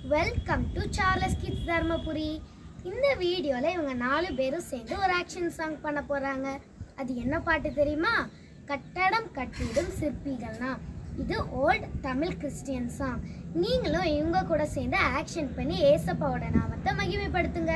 welcome to Charles kids Dharmapuri இந்த வீடியோவில் இவங்க நாலு பேரும் சேர்ந்து ஒரு ஆக்ஷன் சாங் பண்ண போகிறாங்க அது என்ன பாட்டு தெரியுமா கட்டடம் கட்டிடும் சிற்பிகள்னா இது ஓல்ட் தமிழ் கிறிஸ்டியன் சாங் நீங்களும் இவங்க கூட சேர்ந்து ஆக்ஷன் பண்ணி ஏசப்பாவோட நாமத்தை மகிமைப்படுத்துங்க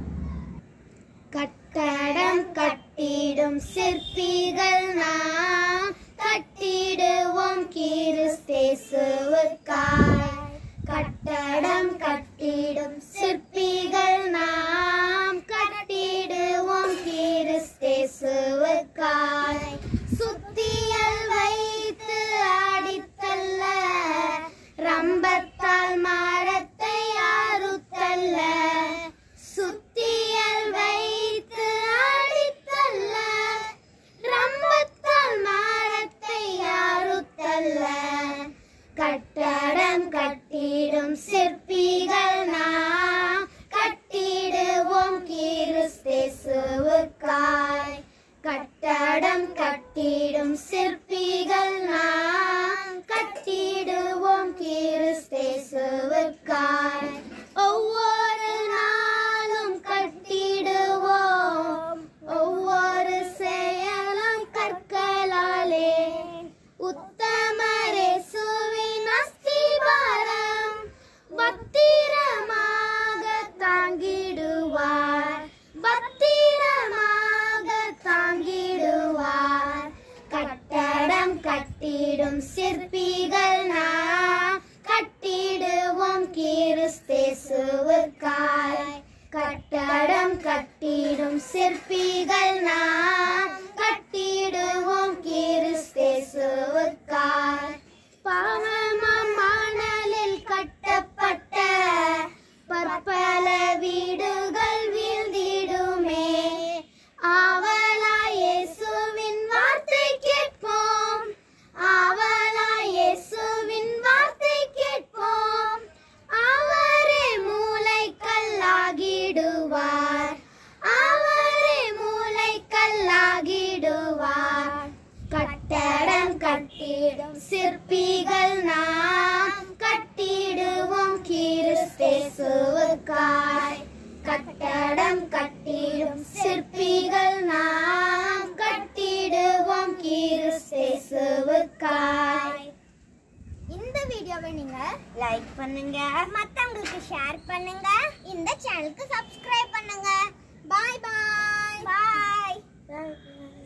கட்டடம் கட்டிடும் சிற்பிகள் நாம் கட்டிடுவோம் கிறிஸ்தேசுவுக்காய் கட்டடம் கட்டிடும் சிற்பிகள் நாம் கட்டிடுவோம் கிறிஸ்தேசுவுக்காய் சுத்தியல் வைத்து அடித்தல்ல ரம்பத்தால் மரத்தை அறுத்தல்ல சுத்தியல் வைத்து அடித்தல்ல ரம்பத்தால் மரத்தை அறுத்தல்ல கட்டடம் கட்டிடும் சிற்பிகள் நாம் கட்டிடுவோம் கிறிஸ்தேசுவுக்காய் கட்டடம் கட்டிடும் சிற்பிகள் நாம் கட்டிடுவோம் கிறிஸ்தேசுவுக்காய் ஒவ்வொரு நாளும் கட்டிடுவோம் ஒவ்வொரு செயலும் கற்களாலே உத்தமரேசுவின் அஸ்திபாரம் பத்திரமாக தாங்கிடுவார் பத்திரமாக தாங்கிடுவார் கட்டடம் கட்டிடும் சிற்பிகள் நாம் கட்டிடுவோம் கிறிஸ்தேசுவுக்காய் கட்டடம் கட்டிடும் சிற்பிகள் நாம் கட்டிடுவோம் கிறிஸ்தேசுவுக்காய் பாவமாம் மணலில் கட்டப்பட்ட பற்பல வீடுகள் வீழ்ந்திடுமே ஆவலாய் இயேசுவின் வார்த்தை கேட்போம் ஆவலாய் இயேசுவின் வார்த்தை கேட்போம் அவரே மூளை கல்லாகிடுவார் அவரே மூளை கல்லாகிடுவார் கட்டடம் கட்டிடும் சிற்பிகள் நாம் கட்டிடுவோம் கிறிஸ்தேசுவுக்காய் கட்டடம் கட்டிடும் சிற்பிகள் நாம் கட்டிடுவோம் கிறிஸ்தேசுவுக்காய் இந்த வீடியோவை நீங்க லைக் பண்ணுங்க மத்தவங்களுக்கு ஷேர் பண்ணுங்க இந்த சேனலுக்கு சப்ஸ்கிரைப் பண்ணுங்க பாய் பாய் பாய்